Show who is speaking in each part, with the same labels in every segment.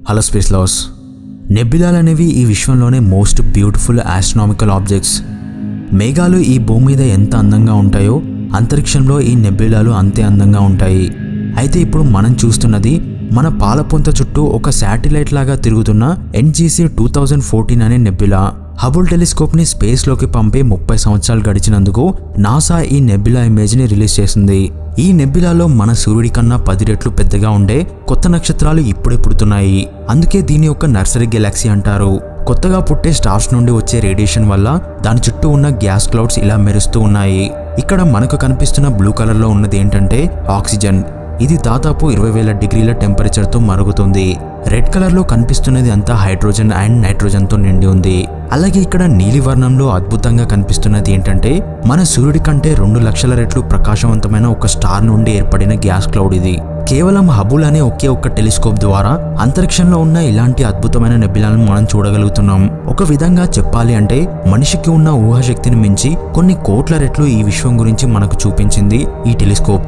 Speaker 1: hello space loss నెబ్యులాలు అనేవి ఈ విశ్వంలోనే మోస్ట్ బ్యూటిఫుల్ ఆస్ట్రానామికల్ ఆబ్జెక్ట్స్ మేఘాలు ఈ భూమి మీద ఎంత అందంగా ఉంటాయో అంతరిక్షంలో ఈ నెబ్యులాలు అంతే అందంగా ఉంటాయి అయితే ఇప్పుడు మనం చూస్తున్నది మన పాలపుంత చుట్టూ ఒక శాటిలైట్ లాగా తిరుగుతున్న ఎన్జీసీ టూ థౌజండ్ ఫోర్టీన్ అనే నెబ్యులా హబుల్ టెలిస్కోప్ని స్పేస్లోకి పంపి ముప్పై సంవత్సరాలు గడిచినందుకు నాసా ఈ నెబ్యులా ఇమేజ్ని రిలీజ్ చేసింది ఈ నెబ్యులాలో మన సూర్యుడి కన్నా పది రెట్లు పెద్దగా ఉండే కొత్త నక్షత్రాలు ఇప్పుడే పుడుతున్నాయి అందుకే దీని యొక్క నర్సరీ గెలాక్సీ అంటారు కొత్తగా పుట్టే స్టార్స్ నుండి వచ్చే రేడియేషన్ వల్ల దాని చుట్టూ ఉన్న గ్యాస్ క్లౌడ్స్ ఇలా మెరుస్తూ ఉన్నాయి ఇక్కడ మనకు కనిపిస్తున్న బ్లూ కలర్లో ఉన్నది ఏంటంటే ఆక్సిజన్ ఇది దాదాపు ఇరవై వేల డిగ్రీల టెంపరేచర్తో మరుగుతుంది రెడ్ కలర్లో కనిపిస్తున్నది అంతా హైడ్రోజన్ అండ్ నైట్రోజన్తో నిండి ఉంది అలాగే ఇక్కడ నీలివర్ణంలో అద్భుతంగా కనిపిస్తున్నది ఏంటంటే మన సూర్యుడి కంటే రెండు లక్షల రెట్లు ప్రకాశవంతమైన ఒక స్టార్ నుండి ఏర్పడిన గ్యాస్ క్లౌడ్ ఇది కేవలం హబుల్ అనే ఒకే ఒక్క టెలిస్కోప్ ద్వారా అంతరిక్షంలో ఉన్న ఇలాంటి అద్భుతమైన నెబిలాలను మనం చూడగలుగుతున్నాం ఒక విధంగా చెప్పాలి అంటే మనిషికి ఉన్న ఊహాశక్తిని మించి కొన్ని కోట్ల రెట్లు ఈ విశ్వం గురించి మనకు చూపించింది ఈ టెలిస్కోప్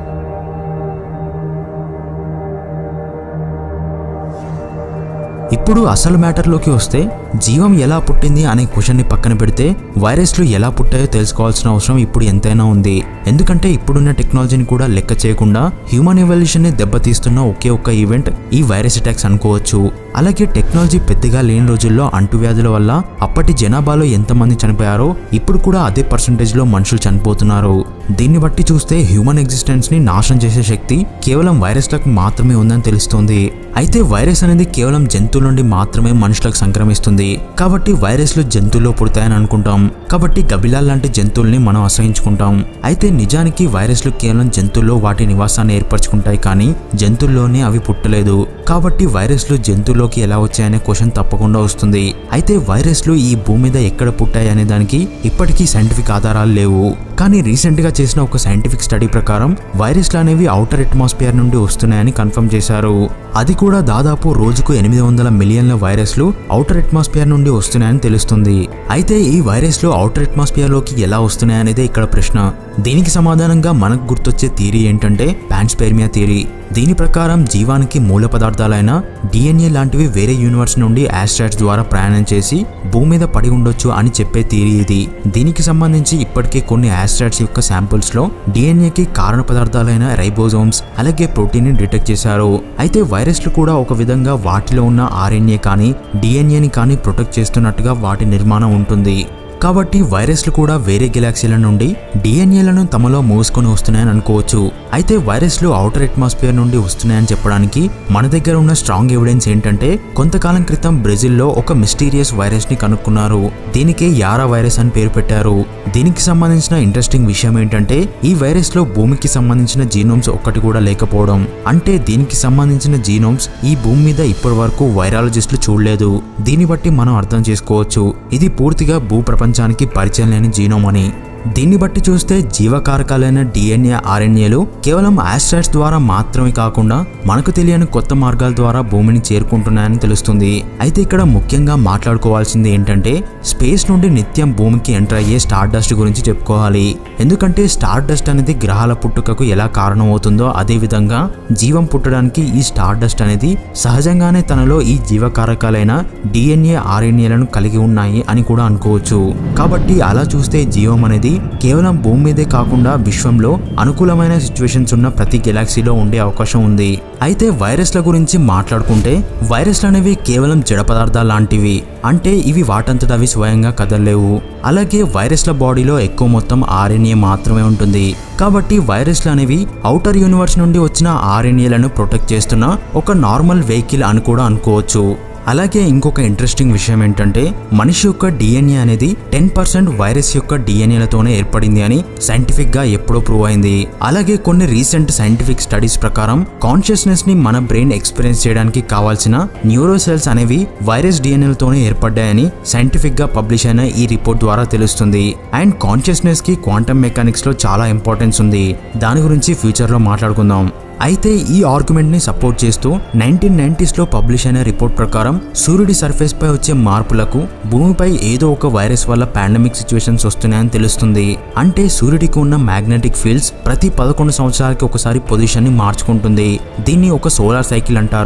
Speaker 1: ఇప్పుడు అసలు మ్యాటర్లోకి వస్తే జీవం ఎలా పుట్టింది అనే క్వశ్చన్ని పక్కన పెడితే వైరస్లు ఎలా పుట్టాయో తెలుసుకోవాల్సిన అవసరం ఇప్పుడు ఎంతైనా ఉంది ఎందుకంటే ఇప్పుడున్న టెక్నాలజీని కూడా లెక్క చేయకుండా హ్యూమన్ ఎవల్యూషన్ని దెబ్బతీస్తున్న ఒకే ఒక్క ఈవెంట్ ఈ వైరస్ అటాక్స్ అనుకోవచ్చు అలాగే టెక్నాలజీ పెద్దగా లేని రోజుల్లో అంటువ్యాధుల వల్ల అప్పటి జనాభాలో ఎంతమంది చనిపోయారో ఇప్పుడు కూడా అదే పర్సంటేజ్లో మనుషులు చనిపోతున్నారు దీన్ని బట్టి చూస్తే హ్యూమన్ ఎగ్జిస్టెన్స్ ని నాశనం చేసే శక్తి కేవలం వైరస్లకు మాత్రమే ఉందని తెలుస్తోంది అయితే వైరస్ అనేది కేవలం జంతువుల నుండి మాత్రమే మనుషులకు సంక్రమిస్తుంది కాబట్టి వైరస్లు జంతువుల్లో పుడతాయని అనుకుంటాం కాబట్టి గబిలాల్ లాంటి జంతువుల్ని మనం అసహించుకుంటాం అయితే నిజానికి వైరస్లు కేవలం జంతువుల్లో వాటి నివాసాన్ని ఏర్పరచుకుంటాయి కానీ జంతువుల్లోనే అవి పుట్టలేదు కాబట్టి వైరస్లు జంతువులోకి ఎలా వచ్చాయనే క్వశ్చన్ తప్పకుండా వస్తుంది అయితే వైరస్లు ఈ భూమి మీద ఎక్కడ పుట్టాయి అనే దానికి ఇప్పటికీ సైంటిఫిక్ ఆధారాలు లేవు కానీ రీసెంట్ గా చేసిన ఒక సైంటిఫిక్ స్టడీ ప్రకారం వైరస్లు అనేవి అవుటర్ అట్మాస్ఫియర్ నుండి వస్తున్నాయని కన్ఫర్మ్ చేశారు అది కూడా దాదాపు రోజుకు ఎనిమిది వందల మిలియన్ల వైరస్లు అవుటర్ అట్మాస్ఫియర్ నుండి వస్తున్నాయని తెలుస్తుంది అయితే ఈ వైరస్లు అవుటర్ అట్మాస్ఫియర్ లోకి ఎలా వస్తున్నాయనేదే ఇక్కడ ప్రశ్న దీనికి సమాధానంగా మనకు గుర్తొచ్చే థియరీ ఏంటంటే పాన్స్పేర్మియా థియరీ దీని ప్రకారం జీవానికి మూల పదార్థాలైన డిఎన్ఏ లాంటివి వేరే యూనివర్స్ నుండి ఆస్ట్రాయిడ్స్ ద్వారా ప్రయాణం చేసి భూమి మీద పడి ఉండొచ్చు అని చెప్పే థియరీ ఇది దీనికి సంబంధించి ఇప్పటికే కొన్ని ఆస్ట్రాయిడ్స్ యొక్క శాంపుల్స్ లో డిఎన్ఏకి కారణ పదార్థాలైన రైబోజోమ్స్ అలాగే ప్రోటీన్ ని డిటెక్ట్ చేశారు అయితే వైరస్లు కూడా ఒక విధంగా వాటిలో ఉన్న ఆర్ఎన్ఏ కానీ డిఎన్ఏని కానీ ప్రొటెక్ట్ చేస్తున్నట్టుగా వాటి నిర్మాణం ఉంటుంది కాబట్టి వైరస్లు కూడా వేరే గెలాక్సీల నుండి డిఎన్ఏలను తమలో మోసుకొని వస్తున్నాయని అనుకోవచ్చు అయితే వైరస్లు అవుటర్ అట్మాస్ఫియర్ నుండి వస్తున్నాయని చెప్పడానికి మన దగ్గర ఉన్న స్ట్రాంగ్ ఎవిడెన్స్ ఏంటంటే కొంతకాలం క్రితం బ్రెజిల్లో ఒక మిస్టీరియస్ వైరస్ ని కనుక్కున్నారు దీనికి యారా వైరస్ అని పేరు పెట్టారు దీనికి సంబంధించిన ఇంట్రెస్టింగ్ విషయం ఏంటంటే ఈ వైరస్ లో భూమికి సంబంధించిన జీనోమ్స్ ఒక్కటి కూడా లేకపోవడం అంటే దీనికి సంబంధించిన జీనోమ్స్ ఈ భూమి మీద ఇప్పటి వరకు వైరాలజిస్టులు చూడలేదు దీన్ని బట్టి మనం అర్థం చేసుకోవచ్చు ఇది పూర్తిగా భూ ప్రపంచానికి పరిచయం లేని జీనోమ్ అని దీన్ని బట్టి చూస్తే జీవకారకాలైన డిఎన్ఏ ఆర్ఎన్ఏలు కేవలం ఆస్ట్రాయిడ్స్ ద్వారా మాత్రమే కాకుండా మనకు తెలియని కొత్త మార్గాల ద్వారా భూమిని చేరుకుంటున్నాయని తెలుస్తుంది అయితే ఇక్కడ ముఖ్యంగా మాట్లాడుకోవాల్సింది ఏంటంటే స్పేస్ నుండి నిత్యం భూమికి ఎంటర్ అయ్యే స్టార్ డస్ట్ గురించి చెప్పుకోవాలి ఎందుకంటే స్టార్ డస్ట్ అనేది గ్రహాల పుట్టుకకు ఎలా కారణమవుతుందో అదే విధంగా జీవం పుట్టడానికి ఈ స్టార్ డస్ట్ అనేది సహజంగానే తనలో ఈ జీవకారకాలైన డిఎన్ఏ ఆర్ఎన్ఏలను కలిగి ఉన్నాయి అని కూడా అనుకోవచ్చు కాబట్టి అలా చూస్తే జీవం అనేది కేవలం భూమి మీదే కాకుండా విశ్వంలో అనుకూలమైన సిచ్యువేషన్స్ ఉన్న ప్రతి గెలాక్సీలో ఉండే అవకాశం ఉంది అయితే వైరస్ల గురించి మాట్లాడుకుంటే వైరస్లు అనేవి కేవలం జడ పదార్థాలు లాంటివి అంటే ఇవి వాటంతట అవి స్వయంగా కదలలేవు అలాగే వైరస్ల బాడీలో ఎక్కువ మొత్తం ఆర్ఎన్ఏ మాత్రమే ఉంటుంది కాబట్టి వైరస్లు అనేవి అవుటర్ యూనివర్స్ నుండి వచ్చిన ఆర్ఎన్ఏలను ప్రొటెక్ట్ చేస్తున్న ఒక నార్మల్ వెహికల్ అని కూడా అనుకోవచ్చు అలాగే ఇంకొక ఇంట్రెస్టింగ్ విషయం ఏంటంటే మనిషి యొక్క డిఎన్ఏ అనేది టెన్ పర్సెంట్ వైరస్ యొక్క డిఎన్ఏలతోనే ఏర్పడింది అని సైంటిఫిక్ గా ఎప్పుడో ప్రూవ్ అయింది అలాగే కొన్ని రీసెంట్ సైంటిఫిక్ స్టడీస్ ప్రకారం కాన్షియస్నెస్ ని మన బ్రెయిన్ ఎక్స్పీరియన్స్ చేయడానికి కావాల్సిన న్యూరో సెల్స్ అనేవి వైరస్ డిఎన్ఏలతోనే ఏర్పడ్డాయని సైంటిఫిక్ గా పబ్లిష్ అయిన ఈ రిపోర్ట్ ద్వారా తెలుస్తుంది అండ్ కాన్షియస్నెస్ కి క్వాంటమ్ మెకానిక్స్ లో చాలా ఇంపార్టెన్స్ ఉంది దాని గురించి ఫ్యూచర్ లో మాట్లాడుకుందాం అయితే ఈ ఆర్గ్యుమెంట్ని సపోర్ట్ చేస్తూ నైన్టీన్ నైన్టీస్లో పబ్లిష్ అయిన రిపోర్ట్ ప్రకారం సూర్యుడి సర్ఫేస్ పై వచ్చే మార్పులకు భూమిపై ఏదో ఒక వైరస్ వల్ల పాండమిక్ సిచ్యువేషన్స్ వస్తున్నాయని తెలుస్తుంది అంటే సూర్యుడికి ఉన్న మ్యాగ్నెటిక్ ఫీల్డ్స్ ప్రతి పదకొండు సంవత్సరాలకి ఒకసారి పొజిషన్ ని మార్చుకుంటుంది దీన్ని ఒక సోలార్ సైకిల్ అంటారు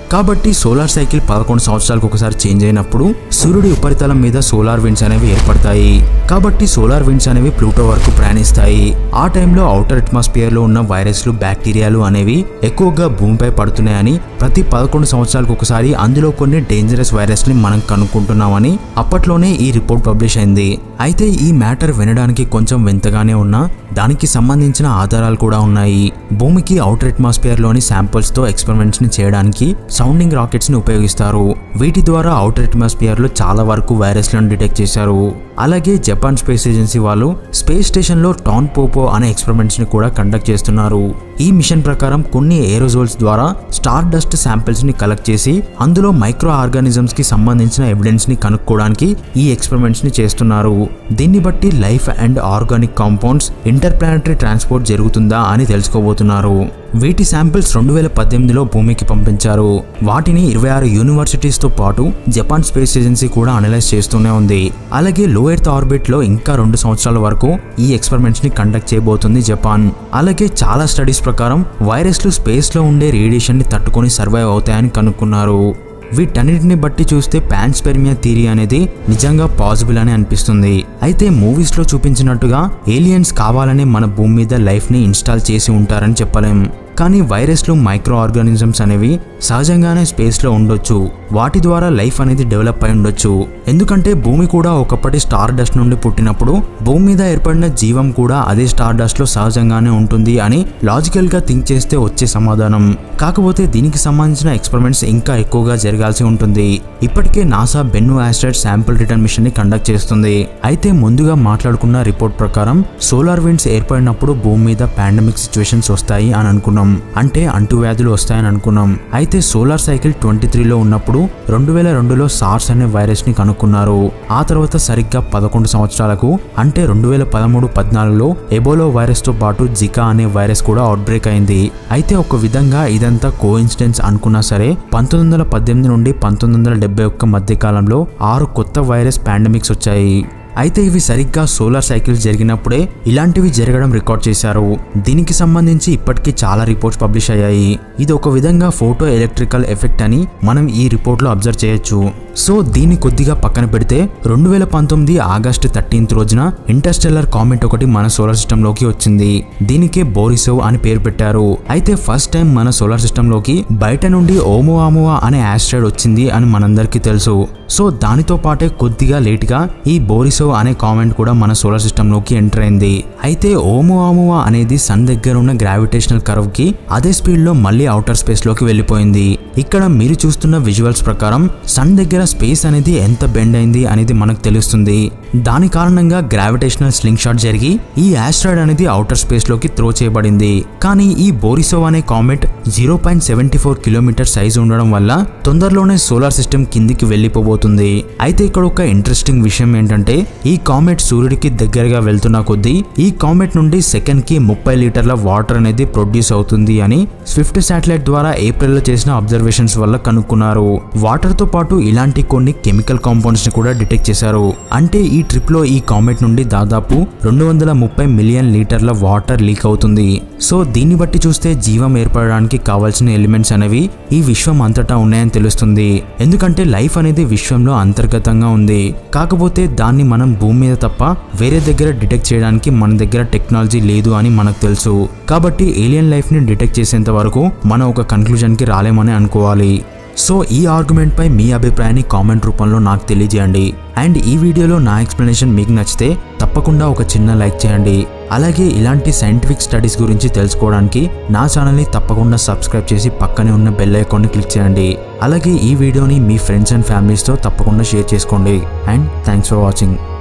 Speaker 1: కాబట్టి సోలార్ సైకిల్ పదకొండు సంవత్సరాలకు ఒకసారి చేంజ్ అయినప్పుడు సూర్యుడి ఉపరితలం మీద సోలార్ విండ్స్ అనేవి ఏర్పడతాయి కాబట్టి సోలార్ విండ్స్ అనేవి ప్లూటో వరకు ప్రయాణిస్తాయి ఆ టైంలో అవుటర్ అట్మాస్ఫియర్ లో ఉన్న వైరస్లు బ్యాక్టీరియాలు అనేవి ఎక్కువగా భూమిపై పడుతున్నాయని ప్రతి పదకొండు సంవత్సరాలకు ఒకసారి అందులో కొన్ని డేంజరస్ వైరస్ ని మనం కనుక్కుంటున్నామని అప్పట్లోనే ఈ రిపోర్ట్ పబ్లిష్ అయింది అయితే ఈ మ్యాటర్ వినడానికి కొంచెం వింతగానే ఉన్నా దానికి సంబంధించిన ఆధారాలు కూడా ఉన్నాయి భూమికి అవుటర్ అట్మాస్ఫియర్ లోని శాంపుల్స్ తో ఎక్స్పెరిమెంట్స్ ని చేయడానికి సౌండింగ్ రాకెట్స్ ని ఉపయోగిస్తారు వీటి ద్వారా అవుటర్ అట్మాస్ఫియర్ లో చాలా వరకు వైరస్లను డిటెక్ట్ చేశారు అలాగే జపాన్ స్పేస్ ఏజెన్సీ వాళ్ళు స్పేస్ స్టేషన్ లో టాన్ పోపో అనే ఎక్స్పెరిమెంట్స్ ని కూడా కండక్ట్ చేస్తున్నారు ఈ మిషన్ ప్రకారం కొన్ని ఏరోజోల్స్ ద్వారా స్టార్ డస్ట్ శాంపిల్స్ ని కలెక్ట్ చేసి అందులో మైక్రో ఆర్గానిజమ్స్ కి సంబంధించిన ఎవిడెన్స్ ని కనుక్కోవడానికి ఈ ఎక్స్పెరిమెంట్స్ ని చేస్తున్నారు దీన్ని బట్టి life and organic compounds interplanetary transport జరుగుతుందా అని తెలుసుకోబోతున్నారు వీటి శాంపిల్స్ రెండు వేల పద్దెనిమిదిలో భూమికి పంపించారు వాటిని ఇరవై ఆరు యూనివర్సిటీస్తో పాటు జపాన్ స్పేస్ ఏజెన్సీ కూడా అనలైజ్ చేస్తూనే ఉంది అలాగే లో ఎర్త్ ఆర్బిట్ లో ఇంకా రెండు సంవత్సరాల వరకు ఈ ఎక్స్పెరిమెంట్స్ ని కండక్ట్ చేయబోతుంది జపాన్ అలాగే చాలా స్టడీస్ ప్రకారం వైరస్లు స్పేస్ లో ఉండే రేడియేషన్ ని తట్టుకొని సర్వైవ్ అవుతాయని కనుక్కున్నారు వీటన్నిటిని బట్టి చూస్తే పాన్స్పెర్మియా థీరీ అనేది నిజంగా పాసిబుల్ అని అనిపిస్తుంది అయితే మూవీస్ లో చూపించినట్టుగా ఏలియన్స్ కావాలనే మన భూమి మీద లైఫ్ ని ఇన్స్టాల్ చేసి ఉంటారని చెప్పలేం కానీ వైరస్లు మైక్రో ఆర్గానిజమ్స్ అనేవి సహజంగానే స్పేస్లో ఉండొచ్చు వాటి ద్వారా లైఫ్ అనేది డెవలప్ అయి ఉండొచ్చు ఎందుకంటే భూమి కూడా ఒకప్పటి స్టార్ డస్ట్ నుండి పుట్టినప్పుడు భూమి మీద ఏర్పడిన జీవం కూడా అదే స్టార్ డస్ట్లో సహజంగానే ఉంటుంది అని లాజికల్గా థింక్ చేస్తే వచ్చే సమాధానం కాకపోతే దీనికి సంబంధించిన ఎక్స్పెరిమెంట్స్ ఇంకా ఎక్కువగా జరగాల్సి ఉంటుంది ఇప్పటికే NASA Bennu asteroid sample return mission ని కండక్ట్ చేస్తుంది అయితే ముందుగా మాట్లాడుకున్న రిపోర్ట్ ప్రకారం సోలార్ విండ్స్ ఏర్పడినప్పుడు భూమి మీద పాండమిక్ సిచ్యువేషన్స్ వస్తాయి అని అనుకున్నాం అంటే అంటువ్యాధులు వస్తాయని అనుకున్నాం అయితే సోలార్ సైకిల్ ట్వంటీ త్రీలో ఉన్నప్పుడు రెండు వేల రెండులో సార్స్ అనే వైరస్ ని కనుక్కున్నారు ఆ తర్వాత సరిగ్గా పదకొండు సంవత్సరాలకు అంటే రెండు వేల పదమూడు పద్నాలుగులో ఎబోలో వైరస్ తో పాటు జికా అనే వైరస్ కూడా అవుట్బ్రేక్ అయింది అయితే ఒక విధంగా ఇదంతా కో ఇన్సిడెన్స్ అనుకున్నా సరే పంతొమ్మిది వందల పద్దెనిమిది నుండి పంతొమ్మిది వందల డెబ్బై ఒక్క మధ్య కాలంలో ఆరు కొత్త వైరస్ పాండమిక్స్ వచ్చాయి అయితే ఇవి సరిగ్గా సోలార్ సైకిల్స్ జరిగినప్పుడే ఇలాంటివి జరగడం రికార్డ్ చేశారు దీనికి సంబంధించి ఇప్పటికీ చాలా రిపోర్ట్స్ పబ్లిష్ అయ్యాయి ఇది ఒక విధంగా ఫోటో ఎలక్ట్రికల్ ఎఫెక్ట్ అని మనం ఈ రిపోర్ట్లో అబ్జర్వ్ చేయొచ్చు సో దీన్ని కొద్దిగా పక్కన పెడితే రెండు వేల పంతొమ్మిది ఆగస్టు థర్టీన్త్ రోజున ఇంటర్స్టెల్లర్ కామెంట్ ఒకటి మన సోలార్ సిస్టంలోకి వచ్చింది దీనికే బోరిసోవ్ అని పేరు పెట్టారు అయితే ఫస్ట్ టైం మన సోలార్ సిస్టంలోకి బయట నుండి ఓమోవామోవా అనే ఆస్ట్రాయిడ్ వచ్చింది అని మనందరికీ తెలుసు సో దానితో పాటే కొద్దిగా లేట్గా ఈ బోరిసోవ్ అనే కామెంట్ కూడా మన సోలార్ సిస్టంలోకి ఎంటర్ అయింది అయితే ఓమోవామోవా అనేది సన్ దగ్గర ఉన్న గ్రావిటేషనల్ కర్వ్ కి అదే స్పీడ్ లో మళ్ళీ అవుటర్ స్పేస్ లోకి వెళ్ళిపోయింది ఇక్కడ మీరు చూస్తున్న విజువల్స్ ప్రకారం సన్ దగ్గర స్పేస్ అనేది ఎంత బెండ్ అయింది అనేది మనకు తెలుస్తుంది దాని కారణంగా గ్రావిటేషనల్ స్లింగ్ షాట్ జరిగి ఈ ఆస్ట్రాయిడ్ అనేది అవుటర్ స్పేస్ లోకి త్రో చేయబడింది కానీ ఈ బోరిసోవ్ అనే comet zero point seventy four kilometre size ఉండడం వల్ల తొందరలోనే సోలార్ సిస్టమ్ కిందికి వెళ్ళిపోబోతుంది అయితే ఇక్కడ ఒక ఇంట్రెస్టింగ్ విషయం ఏంటంటే ఈ కామెట్ సూర్యుడికి దగ్గరగా వెళ్తున్న కొద్దీ ఈ కామెట్ నుండి సెకండ్ కి ముప్పై లీటర్ల వాటర్ అనేది ప్రొడ్యూస్ అవుతుంది అని స్విఫ్ట్ శాటిలైట్ ద్వారా ఏప్రిల్ లో చేసిన అబ్జర్వేషన్స్ వల్ల కనుక్కున్నారు వాటర్ తో పాటు ఇలాంటి కొన్ని కెమికల్ కాంపౌండ్స్ ని కూడా డిటెక్ట్ చేశారు అంటే ఈ ట్రిప్ లో ఈ కామెట్ నుండి దాదాపు రెండు వందల ముప్పై మిలియన్ లీటర్ల వాటర్ లీక్ అవుతుంది సో దీన్ని బట్టి చూస్తే జీవం ఏర్పడడానికి కావాల్సిన ఎలిమెంట్స్ అనేవి ఈ విశ్వం అంతటా ఉన్నాయని తెలుస్తుంది ఎందుకంటే లైఫ్ అనేది విశ్వంలో అంతర్గతంగా ఉంది కాకపోతే దాన్ని మనం భూమి మీద తప్ప వేరే దగ్గర డిటెక్ట్ చేయడానికి మన దగ్గర టెక్నాలజీ లేదు అని మనకు తెలుసు కాబట్టి ఏలియన్ లైఫ్ ని డిటెక్ట్ చేసేంత వరకు మనం ఒక కన్క్లూజన్ కి రాలేమని అనుకోవాలి సో ఈ ఆర్గ్యుమెంట్ పై మీ అభిప్రాయాన్ని కామెంట్ రూపంలో నాకు తెలియజేయండి అండ్ ఈ వీడియోలో నా ఎక్స్ప్లెనేషన్ మీకు నచ్చితే తప్పకుండా ఒక చిన్న లైక్ చేయండి అలాగే ఇలాంటి సైంటిఫిక్ స్టడీస్ గురించి తెలుసుకోవడానికి నా ఛానల్ని తప్పకుండా సబ్స్క్రైబ్ చేసి పక్కనే ఉన్న బెల్ ఐకాన్ని క్లిక్ చేయండి అలాగే ఈ వీడియోని మీ ఫ్రెండ్స్ అండ్ ఫ్యామిలీస్తో తప్పకుండా షేర్ చేసుకోండి అండ్ థ్యాంక్స్ ఫర్ వాచింగ్